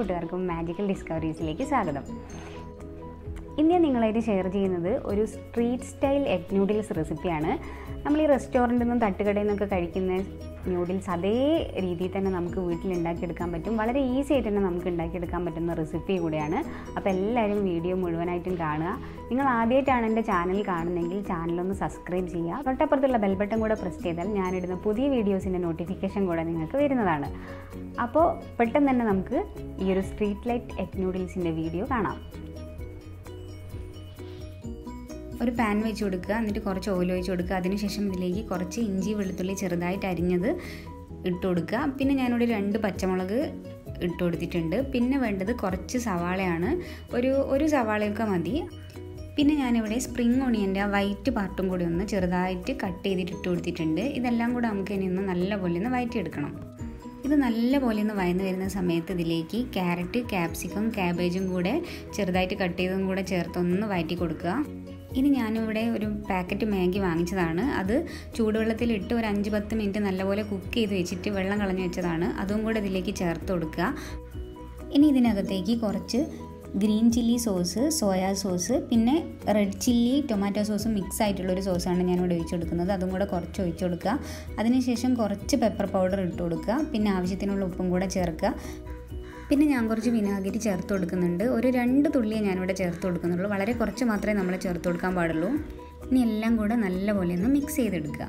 കൂട്ടുകാർക്കും മാജിക്കൽ ഡിസ്കവറീസിലേക്ക് സ്വാഗതം ഇന്ന് ഞാൻ നിങ്ങളായിട്ട് ഷെയർ ചെയ്യുന്നത് ഒരു സ്ട്രീറ്റ് സ്റ്റൈൽ എഗ് നൂഡിൽസ് റെസിപ്പിയാണ് നമ്മൾ ഈ റെസ്റ്റോറൻറ്റിൽ നിന്നും തട്ടുകടയിൽ നിന്നൊക്കെ കഴിക്കുന്ന നൂഡിൽസ് അതേ രീതിയിൽ തന്നെ നമുക്ക് വീട്ടിൽ ഉണ്ടാക്കിയെടുക്കാൻ പറ്റും വളരെ ഈസി ആയിട്ട് തന്നെ നമുക്ക് ഉണ്ടാക്കിയെടുക്കാൻ പറ്റുന്ന റെസിപ്പി കൂടെയാണ് അപ്പോൾ എല്ലാവരും വീഡിയോ മുഴുവനായിട്ടും കാണുക നിങ്ങൾ ആദ്യമായിട്ടാണ് എൻ്റെ ചാനൽ കാണുന്നതെങ്കിൽ ചാനലൊന്ന് സബ്സ്ക്രൈബ് ചെയ്യുക തൊട്ടപ്പുറത്തുള്ള ബെൽ ബട്ടൺ കൂടെ പ്രസ് ചെയ്താൽ ഞാനിടുന്ന പുതിയ വീഡിയോസിൻ്റെ നോട്ടിഫിക്കേഷൻ കൂടെ നിങ്ങൾക്ക് വരുന്നതാണ് അപ്പോൾ പെട്ടെന്ന് തന്നെ നമുക്ക് ഈ ഒരു സ്ട്രീറ്റ് ലൈറ്റ് എഗ് നൂഡിൽസിൻ്റെ വീഡിയോ കാണാം ഒരു പാൻ വെച്ച് കൊടുക്കുക എന്നിട്ട് കുറച്ച് ഓയിൽ ഒഴിച്ച് കൊടുക്കുക അതിനുശേഷം ഇതിലേക്ക് കുറച്ച് ഇഞ്ചി വെളുത്തുള്ളി ചെറുതായിട്ട് അരിഞ്ഞത് ഇട്ട് കൊടുക്കുക പിന്നെ ഞാനിവിടെ രണ്ട് പച്ചമുളക് ഇട്ട് കൊടുത്തിട്ടുണ്ട് പിന്നെ വേണ്ടത് കുറച്ച് സവാളയാണ് ഒരു ഒരു സവാളയൊക്കെ മതി പിന്നെ ഞാനിവിടെ സ്പ്രിങ് ഒണിയൻ്റെ ആ വൈറ്റ് പാർട്ടും കൂടി ഒന്ന് ചെറുതായിട്ട് കട്ട് ചെയ്തിട്ട് ഇട്ട് കൊടുത്തിട്ടുണ്ട് ഇതെല്ലാം കൂടെ നമുക്ക് ഇനി ഒന്ന് നല്ലപോലെ ഒന്ന് വഴറ്റിയെടുക്കണം ഇത് നല്ലപോലെ ഒന്ന് വയന്ന് വരുന്ന സമയത്ത് ഇതിലേക്ക് ക്യാരറ്റ് ക്യാപ്സിക്കം ക്യാബേജും കൂടെ ചെറുതായിട്ട് കട്ട് ചെയ്തതും കൂടെ ചേർത്ത് ഒന്ന് വഴറ്റി കൊടുക്കുക ഇനി ഞാനിവിടെ ഒരു പാക്കറ്റ് മാഗി വാങ്ങിച്ചതാണ് അത് ചൂടുവെള്ളത്തിലിട്ട് ഒരു അഞ്ച് പത്ത് മിനിറ്റ് നല്ലപോലെ കുക്ക് ചെയ്ത് വെച്ചിട്ട് വെള്ളം കളഞ്ഞു വെച്ചതാണ് അതും കൂടെ ഇതിലേക്ക് ചേർത്ത് കൊടുക്കുക ഇനി ഇതിനകത്തേക്ക് കുറച്ച് green chilli sauce soya sauce പിന്നെ red chilli tomato sauce mix ആയിട്ടുള്ള ഒരു സോസാണ് ഞാനിവിടെ ഒഴിച്ചു കൊടുക്കുന്നത് അതും കൂടെ കുറച്ച് ഒഴിച്ചു കൊടുക്കുക അതിനുശേഷം കുറച്ച് പെപ്പർ പൗഡർ ഇട്ട് കൊടുക്കുക പിന്നെ ആവശ്യത്തിനുള്ള ഉപ്പും കൂടെ ചേർക്കുക പിന്നെ ഞാൻ കുറച്ച് വിനാഗിരി ചേർത്ത് കൊടുക്കുന്നുണ്ട് ഒരു രണ്ട് തുള്ളിയെ ഞാനിവിടെ ചേർത്ത് കൊടുക്കുന്നുള്ളൂ വളരെ കുറച്ച് മാത്രമേ നമ്മൾ ചേർത്ത് കൊടുക്കാൻ പാടുള്ളൂ ഇനി എല്ലാം കൂടെ നല്ലപോലെ ഒന്ന് മിക്സ് ചെയ്തെടുക്കുക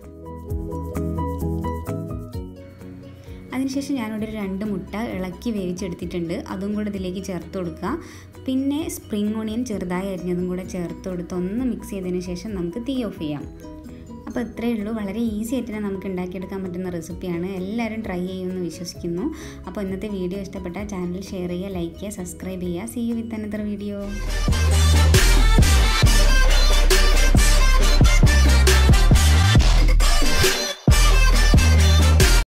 അതിനുശേഷം ഞാനിവിടെ ഒരു രണ്ട് മുട്ട ഇളക്കി വേവിച്ചെടുത്തിട്ടുണ്ട് അതും കൂടെ ഇതിലേക്ക് ചേർത്ത് കൊടുക്കുക പിന്നെ സ്പ്രിങ് ഓണിയൻ ചെറുതായി അരിഞ്ഞതും കൂടെ ചേർത്ത് കൊടുത്ത് ഒന്ന് മിക്സ് ചെയ്തതിന് ശേഷം നമുക്ക് തീ ഓഫ് ചെയ്യാം അപ്പോൾ ഇത്രയേ ഉള്ളൂ വളരെ ഈസി ആയിട്ട് തന്നെ നമുക്ക് ഉണ്ടാക്കിയെടുക്കാൻ പറ്റുന്ന റെസിപ്പിയാണ് എല്ലാവരും ട്രൈ ചെയ്യുമെന്ന് വിശ്വസിക്കുന്നു അപ്പോൾ ഇന്നത്തെ വീഡിയോ ഇഷ്ടപ്പെട്ടാൽ ചാനൽ ഷെയർ ചെയ്യുക ലൈക്ക് ചെയ്യുക സബ്സ്ക്രൈബ് ചെയ്യുക see you with another video